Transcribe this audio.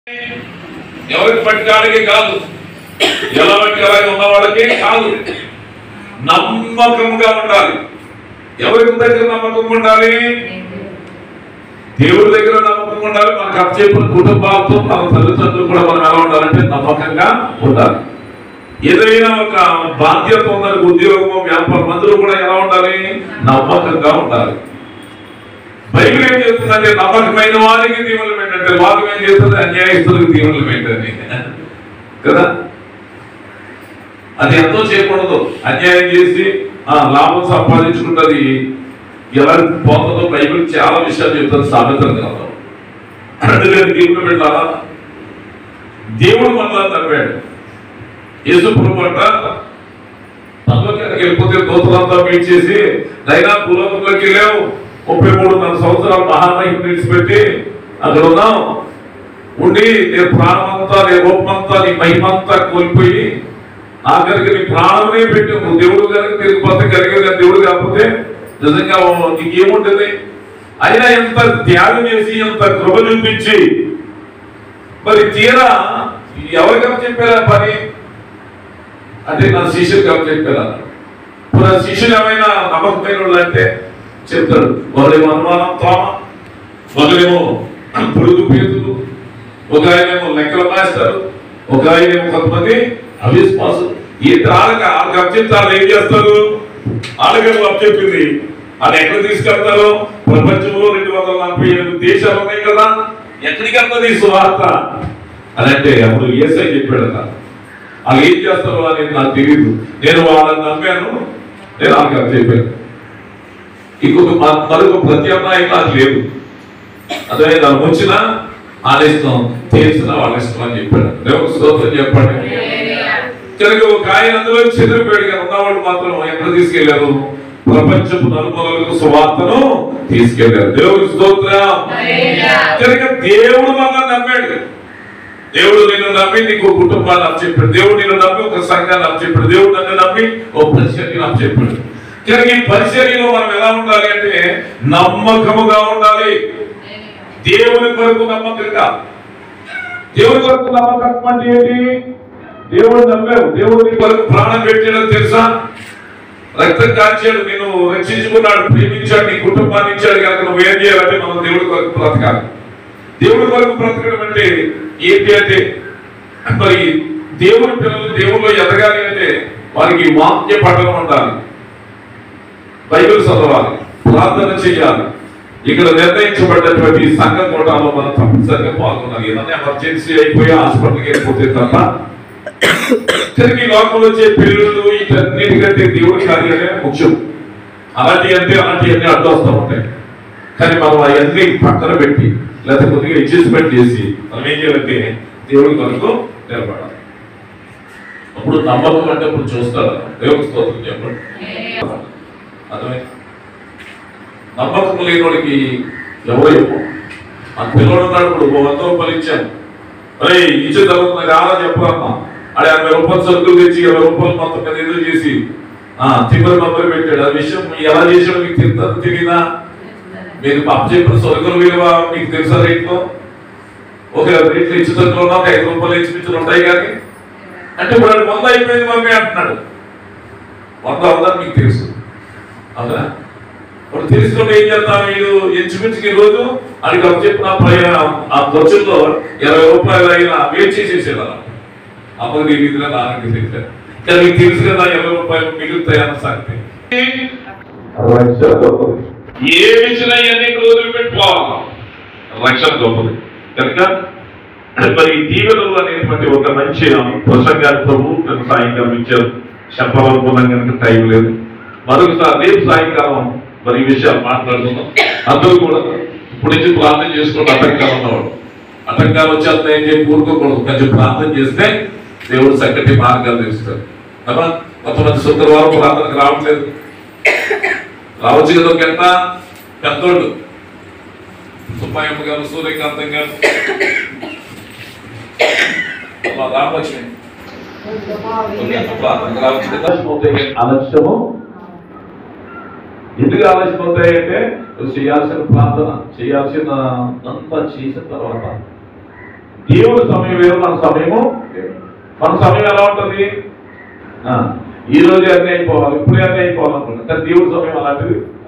ఎవరికి పట్టుకాడికి కాదు ఎలా బట్టి అలాగే ఉన్న వాళ్ళకి కాదు నమ్మకంగా ఉండాలి ఎవరి దగ్గర నమ్మకం ఉండాలి దేవుడి దగ్గర నమ్మకం ఉండాలి మనకు అప్పచెప్పిన కుటుంబాలతో మన తల్లిదండ్రులు కూడా మనం ఎలా ఉండాలంటే నమ్మకంగా ఉండాలి ఏదైనా ఒక బాధ్యత ఉందని ఉద్యోగము వ్యాపారం అందరూ కూడా ఎలా ఉండాలి నమ్మకంగా ఉండాలి బైబిల్ ఏం చేస్తుందంటే నమ్మకమైన వారికి దీవులు ఏంటంటే వాక్యం ఏం చేస్తుంది అన్యాయస్తులకు దీవులు ఏంటని కదా అది ఎంతో చేయకూడదు అన్యాయం చేసి ఆ లాభం సంపాదించుకుంటది ఎలా పోతుందో బైబిల్ చాలా విషయాలు చెప్తుంది సామెతలు గ్రంథం అందుకని దీవులు పెట్టాలా దేవుడు మనలా నమ్మాడు యేసు ప్రభు అంట పరలోకానికి వెళ్ళిపోతే దోతలంతా మీట్ చేసి నైనా భూలోకంలోకి వెళ్ళావు ముప్పై మూడున్నర సంవత్సరాలు మహామహిమ విడిచిపెట్టి అక్కడ ఉన్నాం ఉండి నీ ప్రాణమంతా నీ రూపమంతా నీ మహిమంతా కోల్పోయి ఆఖరికి నీ ప్రాణమే పెట్టి నువ్వు దేవుడు కనుక తిరిగిపోతే కలిగేది కానీ దేవుడు కాకపోతే నిజంగా నీకేముంటుంది అయినా ఎంత త్యాగం చేసి ఎంత కృప చూపించి మరి తీరా ఎవరికైనా చెప్పారా పని అంటే నా శిష్యులు కాబట్టి చెప్పారా ఇప్పుడు నా శిష్యులు ఏమైనా నమ్మకమైన వాళ్ళు అంటే చెప్తాడు ఒకరేమో అనుమానం తోమ ఒకరేమో పురుగు పేతులు ఒక ఆయనేమో లెక్కలు మాస్తారు ఒక ఆయనేమో కొంతమంది అవిశ్వాసం ఈ తారక వాళ్ళకి అప్పచెప్తారు ఏం చేస్తారు వాళ్ళకేమో అప్పచెప్పింది వాళ్ళు ఎక్కడ తీసుకెళ్తారు ప్రపంచంలో రెండు వందల నలభై ఎనిమిది దేశాలు ఉన్నాయి కదా ఎక్కడికి వెళ్తుంది ఈ సువార్త అని అంటే అప్పుడు ఏసై చెప్పాడు అన్న వాళ్ళు ఏం చేస్తారో అనేది నాకు తెలియదు నేను వాళ్ళని నమ్మాను నేను వాళ్ళకి అది చెప్పాను ఇంకొక మ- మరొక ప్రత్యామ్నాయం నాకు లేదు అదే దాని వచ్చిన ఆనేస్తాం తీర్చిన వాళ్ళ ఇష్టం అని చెప్పాడు దేవుడు స్తోత్రం చెప్పండి కనుక ఒక ఆయన అందులో చెదిరిపోయాడు కానీ ఉన్నవాళ్ళు మాత్రం ఎక్కడ తీసుకెళ్లారు ప్రపంచపు నలుమూలలకు సువార్తను తీసుకెళ్లారు దేవుడి స్తోత్రం కనుక దేవుడు మనల్ని నమ్మాడు దేవుడు నిన్ను నమ్మి నీకు ఓ కుటుంబాన్ని అప్పచెప్పాడు దేవుడు నిన్ను నమ్మి ఒక సంఘాన్ని అప్పచెప్పాడు దేవుడు నన్ను నమ్మి ఓ పరిచర్యను అప్పచెప్పాడు కనుక ఈ పరిచర్యలో మనం ఎలా ఉండాలి అంటే నమ్మకముగా ఉండాలి దేవుని కొరకు నమ్మకంగా దేవుని కొరకు నమ్మకం అంటే ఏంటి దేవుడు నమ్మావు దేవుడు నీ కొరకు ప్రాణం పెట్టాడో తెలుసా రక్తం కాల్చాడు నేను రక్షించుకున్నాడు ప్రేమించాడు నీ కుటుంబాన్ని ఇచ్చాడు కనుక నువ్వు ఏం చేయాలంటే మనం దేవుడి కొరకు బ్రతకాలి దేవుడి కొరకు బ్రతకడం అంటే ఏంటి అంటే మరి దేవుడి పిల్లలు దేవుళ్ళు ఎదగాలి అంటే వారికి వాక్య పఠనం ఉండాలి బైబిల్ చదవాలి ప్రార్థన చేయాలి ఇక్కడ నిర్ణయించబడ్డటువంటి సంఘ కోటాలో మనం తప్పనిసరిగా పాల్గొనాలి ఏదైనా ఎమర్జెన్సీ అయిపోయి హాస్పిటల్కి వెళ్ళిపోతే తప్ప తిరిగి లోకంలో వచ్చే పెళ్ళిళ్ళు వీటన్నిటికంటే దేవుడి కార్యాలే ముఖ్యం అలాంటి అంటే అలాంటివన్నీ అడ్డు వస్తూ ఉంటాయి కానీ మనం అవన్నీ పక్కన పెట్టి లేకపోతే కొద్దిగా అడ్జస్ట్మెంట్ చేసి మనం ఏం చేయాలంటే దేవుడి కొరకు నిలబడాలి అప్పుడు నమ్మకం అంటే ఇప్పుడు చూస్తాడు దేవుడి స్తోత్రం చెప్పండి అర్థమై నమ్మకం లేని వాడికి ఎవరో చెప్పు ఆ పిల్లడు ఉన్నాడు ఇప్పుడు ఓ వంద రూపాయలు ఇచ్చాను అరే ఇచ్చే తర్వాత నాకు ఆరా చెప్పరమ్మా అడే అరవై రూపాయలు సరుకులు తెచ్చి ఇరవై రూపాయలు మొత్తం మీద ఏదో చేసి ఆ తిమ్మరి నంబర్ పెట్టాడు ఆ విషయం ఎలా చేసాడో మీకు తెలుసా తెలియదా మీరు అప్పు చెప్పిన సరుకుల విలువ మీకు తెలుసా రేట్లో ఒక రేట్లు ఇచ్చేటట్లు ఒక ఐదు రూపాయలు ఇచ్చి ఉంటాయి కానీ అంటే ఇప్పుడు వాడు వంద అయిపోయింది మమ్మీ అంటున్నాడు వంద అవుదని మీకు తెలుసు అవునా ఇప్పుడు తెలుసుకుంటే ఏం చేస్తాం వీడు ఇంచుమించుకి ఈ రోజు అడిగి ఒక చెప్పిన ప్రయాణం ఆ ఖర్చుల్లో ఇరవై రూపాయలు అయినా వేస్ట్ చేసేసాడు అలా అప్పుడు నీ నిధులు నాన్నకి తెలిసారు కానీ మీకు తెలుసు కదా ఇరవై రూపాయలు మిగులుతాయన్న సంగతి ఏ విషయం అన్ని రోజులు పెట్టుకోవాలి రక్షణ గొప్పది కనుక మరి ఈ దీవెనలు అనేటువంటి ఒక మంచి ప్రసంగాన్ని ప్రభు నన్ను సాయంకాలం ఇచ్చారు చెప్పాలనుకున్నాం కనుక టైం లేదు మరొకసారి రేపు సాయంకాలం మరి ఈ విషయాలు మాట్లాడుకుందాం అందరూ కూడా ఇప్పుడు నుంచి ప్రార్థన చేసుకోండి అటంకాలు ఉన్నవాడు అటంకాలు వచ్చేస్తా ఏం చెప్పి ఊరుకోకూడదు కొంచెం ప్రార్థన చేస్తే దేవుడు చక్కటి మార్గాలు తెలుస్తాడు కదా కొంతమంది శుక్రవారం ప్రార్థనకు రావట్లేదు రావచ్చు కదా ఒక గంట పెద్దోళ్ళు సుబ్బాయమ్మ గారు సూర్యకాంతం గారు అమ్మా రామలక్ష్మి ఒక గంట ప్రార్థనకు రావచ్చు కదా ఆలస్యము ఎందుకు ఆలస్యం అవుతాయంటే నువ్వు చేయాల్సిన ప్రార్థన చేయాల్సిన అంతా చేసిన తర్వాత దేవుడి సమయం వేరు మన సమయము వేరు. మన సమయం ఎలా ఉంటుంది ఆ, ఈ రోజు అన్నీ అయిపోవాలి ఇప్పుడే అన్నీ అయిపోవాలనుకుంటా కానీ దేవుడి సమయం అలాంటిది